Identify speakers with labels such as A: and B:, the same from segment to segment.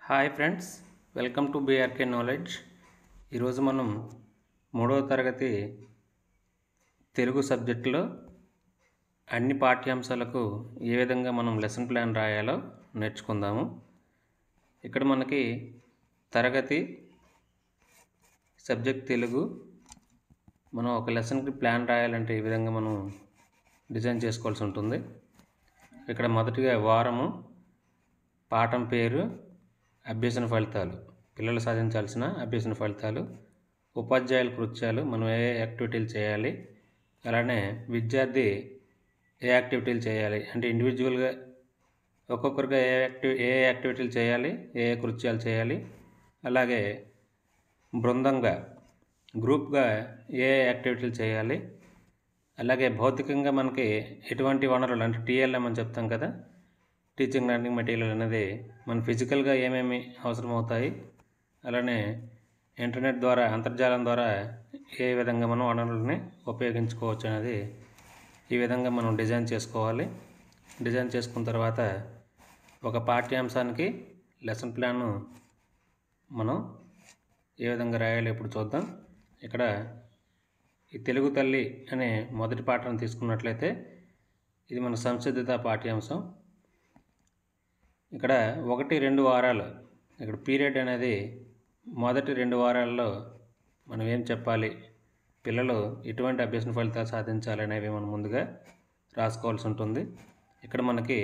A: hi friends welcome to BRK knowledge ఈరోజు మనం మూడవ తరగతి తెలుగు సబ్జెక్టులో అన్ని పాఠ్యాంశాలకు ఏ విధంగా మనం లెసన్ ప్లాన్ రాయాలో నేర్చుకుందాము ఇక్కడ మనకి తరగతి సబ్జెక్ట్ తెలుగు మనం ఒక లెసన్కి ప్లాన్ రాయాలంటే ఈ విధంగా మనం డిజైన్ చేసుకోవాల్సి ఉంటుంది ఇక్కడ మొదటిగా వారము పాఠం పేరు అభ్యసన ఫలితాలు పిల్లలు సాధించాల్సిన అభ్యసన ఫలితాలు ఉపాధ్యాయుల కృత్యాలు మనం ఏ యాక్టివిటీలు చేయాలి అలానే విద్యార్థి ఏ యాక్టివిటీలు చేయాలి అంటే ఇండివిజువల్గా ఒక్కొక్కరుగా ఏ యాక్టివి ఏ యాక్టివిటీలు చేయాలి ఏ ఏ కృత్యాలు చేయాలి అలాగే బృందంగా గ్రూప్గా ఏ ఏ యాక్టివిటీలు చేయాలి అలాగే భౌతికంగా మనకి ఎటువంటి వనరులు అంటే టీఎల్ఎం అని చెప్తాం కదా టీచింగ్ లెర్నింగ్ మెటీరియల్ అనేది మన ఫిజికల్గా ఏమేమి అవసరం అవుతాయి అలానే ఇంటర్నెట్ ద్వారా అంతర్జాలం ద్వారా ఏ విధంగా మనం వనరులని ఉపయోగించుకోవచ్చు అనేది ఈ విధంగా మనం డిజైన్ చేసుకోవాలి డిజైన్ చేసుకున్న తర్వాత ఒక పాఠ్యాంశానికి లెసన్ ప్లాన్ మనం ఏ విధంగా రాయాలి ఇప్పుడు చూద్దాం ఇక్కడ ఈ తెలుగు తల్లి అనే మొదటి పాఠం తీసుకున్నట్లయితే ఇది మన సంసిద్ధత పాఠ్యాంశం ఇక్కడ ఒకటి రెండు వారాలు ఇక్కడ పీరియడ్ అనేది మొదటి రెండు వారాల్లో మనం ఏం చెప్పాలి పిల్లలు ఎటువంటి అభ్యసన ఫలితాలు సాధించాలి అనేవి మనం ముందుగా రాసుకోవాల్సి ఉంటుంది ఇక్కడ మనకి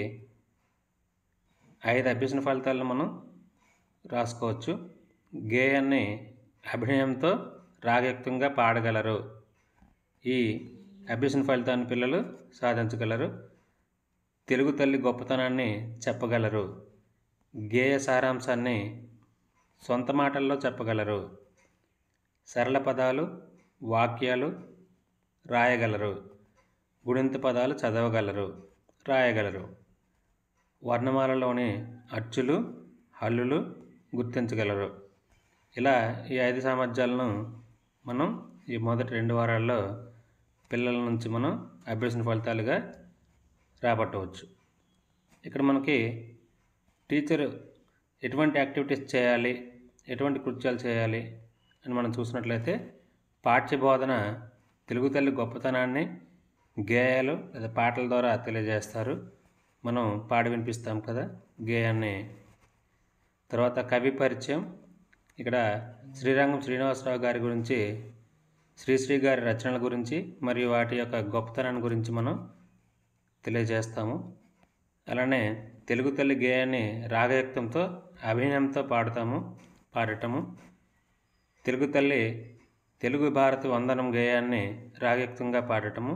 A: ఐదు అభ్యసన ఫలితాలను మనం రాసుకోవచ్చు గేయాన్ని అభినయంతో రాగయుక్తంగా పాడగలరు ఈ అభ్యసన ఫలితాన్ని పిల్లలు సాధించగలరు తెలుగు తల్లి గొప్పతనాన్ని చెప్పగలరు గేయ సారాంశాన్ని సొంత మాటల్లో చెప్పగలరు సరళ పదాలు వాక్యాలు రాయగలరు గుణింత పదాలు చదవగలరు రాయగలరు వర్ణమాలలోని అచ్చులు హల్లులు గుర్తించగలరు ఇలా ఈ ఐదు సామర్థ్యాలను మనం ఈ మొదటి రెండు వారాల్లో పిల్లల నుంచి మనం అభ్యసన ఫలితాలుగా రాబట్టవచ్చు ఇక్కడ మనకి టీచర్ ఎటువంటి యాక్టివిటీస్ చేయాలి ఎటువంటి కృత్యాలు చేయాలి అని మనం చూసినట్లయితే పాఠ్య బోధన తెలుగు తల్లి గొప్పతనాన్ని గేయాలు లేదా పాటల ద్వారా తెలియజేస్తారు మనం పాడి వినిపిస్తాం కదా గేయాన్ని తర్వాత కవి పరిచయం ఇక్కడ శ్రీరంగం శ్రీనివాసరావు గారి గురించి శ్రీశ్రీ గారి రచనల గురించి మరియు వాటి యొక్క గొప్పతనాన్ని గురించి మనం తెలియజేస్తాము అలానే తెలుగు తల్లి గేయాన్ని రాగయుక్తంతో అభినయంతో పాడుతాము పాడటము తెలుగు తల్లి తెలుగు భారత వందనం గేయాన్ని రాగయుక్తంగా పాడటము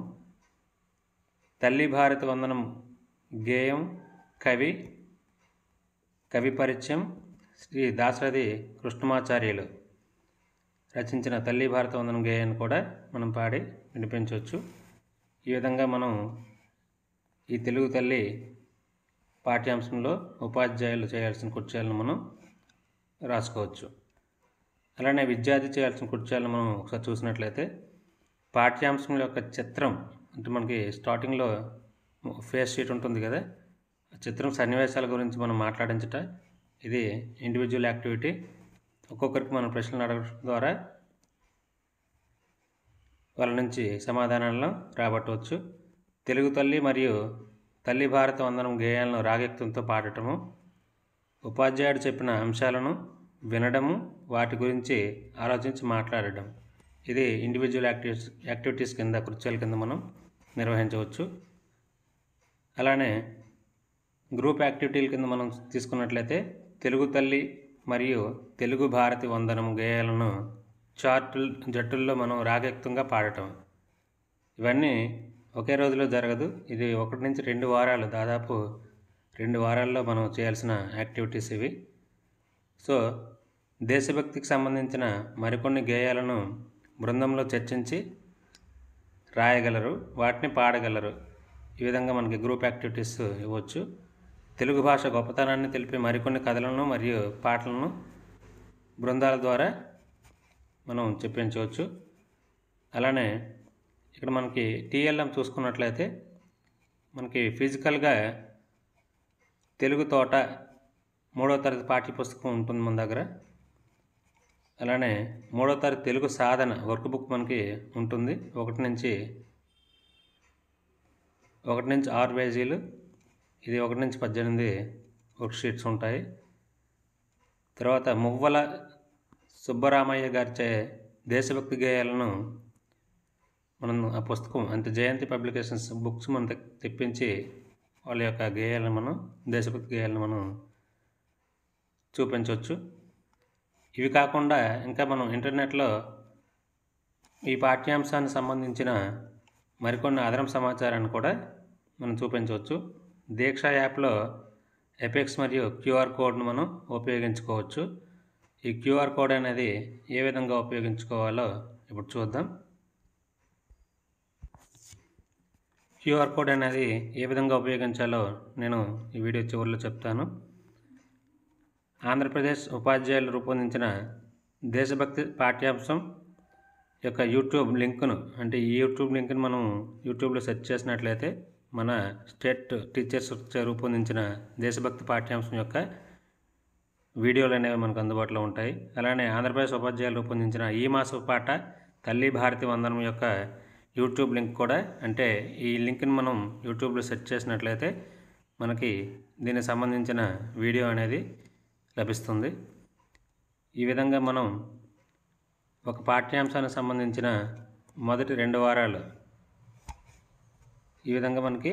A: తల్లి భారత వందనం గేయం కవి కవి పరిచయం శ్రీ దాశరథి కృష్ణమాచార్యులు రచించిన తల్లి భారత వందనం గేయాన్ని కూడా మనం పాడి వినిపించవచ్చు ఈ విధంగా మనం ఈ తెలుగు తల్లి పాఠ్యాంశంలో ఉపాధ్యాయులు చేయాల్సిన కుర్చీలను మనం రాసుకోవచ్చు అలానే విద్యార్థి చేయాల్సిన కుర్చీలను మనం ఒకసారి చూసినట్లయితే పాఠ్యాంశం యొక్క చిత్రం అంటే మనకి స్టార్టింగ్లో ఫేస్ షీట్ ఉంటుంది కదా ఆ చిత్రం సన్నివేశాల గురించి మనం మాట్లాడించట ఇది ఇండివిజువల్ యాక్టివిటీ ఒక్కొక్కరికి మనం ప్రశ్నలు అడగడం ద్వారా వాళ్ళ నుంచి సమాధానాలను రాబట్టవచ్చు తెలుగు తల్లి మరియు తల్లి భారత వందనం గేయాలను రాగయుక్తంతో పాడటము ఉపాధ్యాయుడు చెప్పిన అంశాలను వినడము వాటి గురించి ఆలోచించి మాట్లాడటం ఇది ఇండివిజువల్ యాక్టివిటీస్ యాక్టివిటీస్ కింద కృత్యాల కింద మనం నిర్వహించవచ్చు అలానే గ్రూప్ యాక్టివిటీల కింద మనం తీసుకున్నట్లయితే తెలుగు తల్లి మరియు తెలుగు భారతి వందనం గేయాలను చార్టుల్ జట్టుల్లో మనం రాగయుక్తంగా పాడటం ఇవన్నీ ఒకే రోజులో జరగదు ఇది ఒకటి నుంచి రెండు వారాలు దాదాపు రెండు వారాల్లో మనం చేయాల్సిన యాక్టివిటీస్ ఇవి సో దేశభక్తికి సంబంధించిన మరికొన్ని గేయాలను బృందంలో చర్చించి రాయగలరు వాటిని పాడగలరు ఈ విధంగా మనకి గ్రూప్ యాక్టివిటీస్ ఇవ్వచ్చు తెలుగు భాష గొప్పతనాన్ని తెలిపే మరికొన్ని కథలను మరియు పాటలను బృందాల ద్వారా మనం చెప్పించవచ్చు అలానే ఇక్కడ మనకి టీఎల్ఎం చూసుకున్నట్లయితే మనకి ఫిజికల్గా తెలుగు తోట మూడో తరగతి పాఠ్య పుస్తకం ఉంటుంది మన దగ్గర అలానే మూడో తరగతి తెలుగు సాధన వర్క్ బుక్ మనకి ఉంటుంది ఒకటి నుంచి ఒకటి నుంచి ఆరు పేజీలు ఇది ఒకటి నుంచి పద్దెనిమిది వర్క్ షీట్స్ ఉంటాయి తర్వాత మువ్వల సుబ్బరామయ్య గారిచే దేశభక్తి గేయాలను మనం ఆ పుస్తకం అంటే జయంతి పబ్లికేషన్స్ బుక్స్ మనం తె- తెప్పించి వాళ్ళ యొక్క గేయాలను మనం దేశభక్తి గేయాలను మనం చూపించవచ్చు ఇవి కాకుండా ఇంకా మనం ఇంటర్నెట్లో ఈ పాఠ్యాంశానికి సంబంధించిన మరికొన్ని అదనం సమాచారాన్ని కూడా మనం చూపించవచ్చు దీక్ష యాప్లో ఎపెక్స్ మరియు క్యూఆర్ కోడ్ను మనం ఉపయోగించుకోవచ్చు ఈ క్యూఆర్ కోడ్ అనేది ఏ విధంగా ఉపయోగించుకోవాలో ఇప్పుడు చూద్దాం క్యూఆర్ కోడ్ అనేది ఏ విధంగా ఉపయోగించాలో నేను ఈ వీడియో చివరిలో చెప్తాను ఆంధ్రప్రదేశ్ ఉపాధ్యాయులు రూపొందించిన దేశభక్తి పాఠ్యాంశం యొక్క యూట్యూబ్ లింక్ను అంటే ఈ యూట్యూబ్ లింక్ను మనం యూట్యూబ్లో సెర్చ్ చేసినట్లయితే మన స్టేట్ టీచర్స్ చే రూపొందించిన దేశభక్తి పాఠ్యాంశం యొక్క వీడియోలు అనేవి మనకు అందుబాటులో ఉంటాయి అలానే ఆంధ్రప్రదేశ్ ఉపాధ్యాయులు రూపొందించిన ఈ మాస పాట తల్లి భారతి వందనం యొక్క యూట్యూబ్ లింక్ కూడా అంటే ఈ లింక్ని మనం యూట్యూబ్లో సెర్చ్ చేసినట్లయితే మనకి దీనికి సంబంధించిన వీడియో అనేది లభిస్తుంది ఈ విధంగా మనం ఒక పాఠ్యాంశానికి సంబంధించిన మొదటి రెండు వారాలు ఈ విధంగా మనకి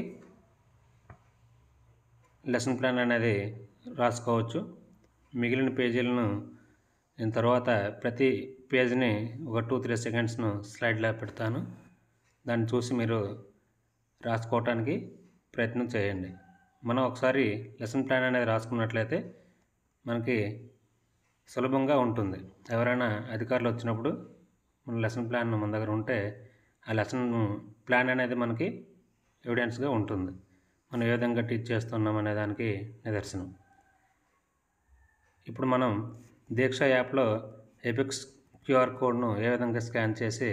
A: లెసన్ ప్లాన్ అనేది రాసుకోవచ్చు మిగిలిన పేజీలను నేను తర్వాత ప్రతి పేజీని ఒక టూ త్రీ సెకండ్స్ను స్లైడ్లో పెడతాను దాన్ని చూసి మీరు రాసుకోవటానికి ప్రయత్నం చేయండి మనం ఒకసారి లెసన్ ప్లాన్ అనేది రాసుకున్నట్లయితే మనకి సులభంగా ఉంటుంది ఎవరైనా అధికారులు వచ్చినప్పుడు మన లెసన్ ప్లాన్ మన దగ్గర ఉంటే ఆ లెసన్ ప్లాన్ అనేది మనకి ఎవిడెన్స్గా ఉంటుంది మనం ఏ విధంగా టీచ్ చేస్తున్నాం అనే దానికి నిదర్శనం ఇప్పుడు మనం దీక్ష యాప్లో ఎపిక్స్ క్యూఆర్ కోడ్ను ఏ విధంగా స్కాన్ చేసి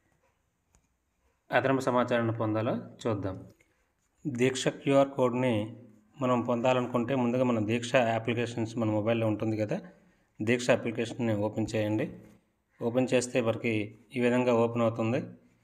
A: అదనపు సమాచారాన్ని పొందాలో చూద్దాం దీక్ష క్యూఆర్ కోడ్ని మనం పొందాలనుకుంటే ముందుగా మన దీక్ష అప్లికేషన్స్ మన మొబైల్లో ఉంటుంది కదా దీక్ష అప్లికేషన్ని ఓపెన్ చేయండి ఓపెన్ చేస్తే మనకి ఈ విధంగా ఓపెన్ అవుతుంది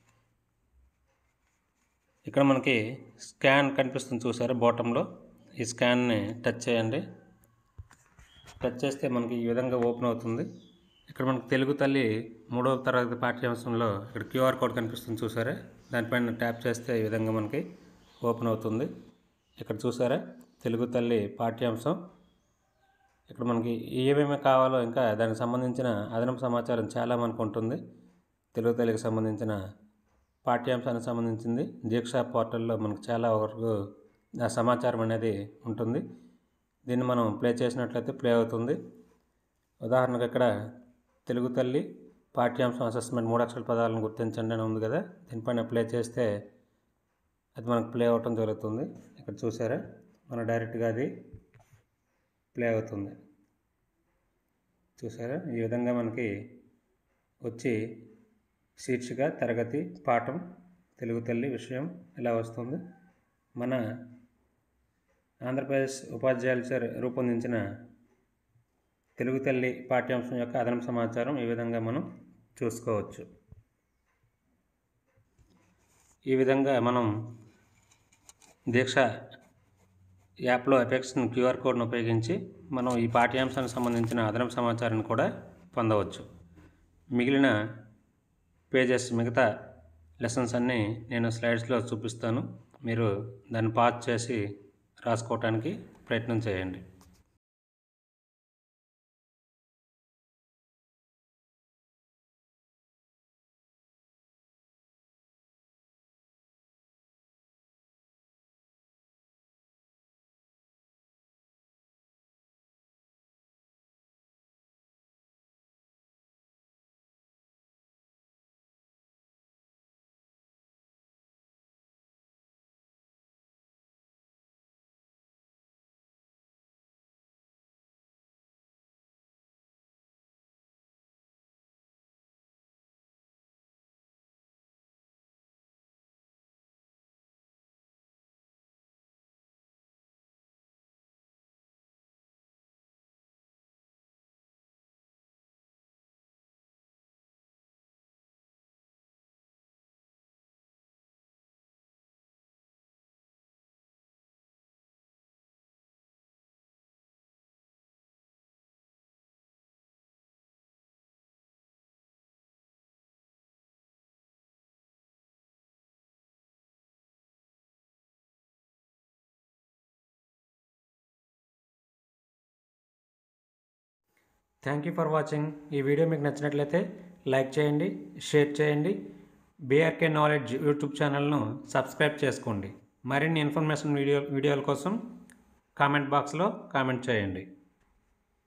A: ఇక్కడ మనకి స్కాన్ కనిపిస్తుంది చూసారా బాటంలో ఈ స్కాన్ని టచ్ చేయండి టచ్ చేస్తే మనకి ఈ విధంగా ఓపెన్ అవుతుంది ఇక్కడ మనకి తెలుగు తల్లి మూడవ తరగతి పాఠ్యాంశంలో ఇక్కడ క్యూఆర్ కోడ్ కనిపిస్తుంది చూసారా దానిపైన ట్యాప్ చేస్తే ఈ విధంగా మనకి ఓపెన్ అవుతుంది ఇక్కడ చూసారా తెలుగు తల్లి పాఠ్యాంశం ఇక్కడ మనకి ఏమేమి కావాలో ఇంకా దానికి సంబంధించిన అదనపు సమాచారం చాలా మనకు ఉంటుంది తెలుగు తల్లికి సంబంధించిన పాఠ్యాంశానికి సంబంధించింది దీక్షా పోర్టల్లో మనకు చాలా వరకు ఆ సమాచారం అనేది ఉంటుంది దీన్ని మనం ప్లే చేసినట్లయితే ప్లే అవుతుంది ఉదాహరణకు ఇక్కడ తెలుగు తల్లి పాఠ్యాంశం అసెస్మెంట్ మూడు అక్షర పదాలను గుర్తించండి అని ఉంది కదా దీనిపైన ప్లే చేస్తే అది మనకు ప్లే అవ్వటం జరుగుతుంది ఇక్కడ చూసారా మన డైరెక్ట్గా అది ప్లే అవుతుంది చూసారా ఈ విధంగా మనకి వచ్చి శీర్షిక తరగతి పాఠం తెలుగు తల్లి విషయం ఇలా వస్తుంది మన ఆంధ్రప్రదేశ్ ఉపాధ్యాయులు చే రూపొందించిన తెలుగు తల్లి పాఠ్యాంశం యొక్క అదనపు సమాచారం ఈ విధంగా మనం చూసుకోవచ్చు ఈ విధంగా మనం దీక్ష యాప్లో ఎఫెక్ట్స్ని క్యూఆర్ కోడ్ను ఉపయోగించి మనం ఈ పాఠ్యాంశానికి సంబంధించిన అదనపు సమాచారాన్ని కూడా పొందవచ్చు మిగిలిన పేజెస్ మిగతా లెసన్స్ అన్నీ నేను స్లైడ్స్లో చూపిస్తాను మీరు దాన్ని పాజ్ చేసి రాసుకోవటానికి ప్రయత్నం చేయండి థ్యాంక్ యూ ఫర్ వాచింగ్ ఈ వీడియో మీకు నచ్చినట్లయితే లైక్ చేయండి షేర్ చేయండి బీఆర్కే నాలెడ్జ్ యూట్యూబ్ ఛానల్ను సబ్స్క్రైబ్ చేసుకోండి మరిన్ని ఇన్ఫర్మేషన్ వీడియో వీడియోల కోసం కామెంట్ బాక్స్లో కామెంట్ చేయండి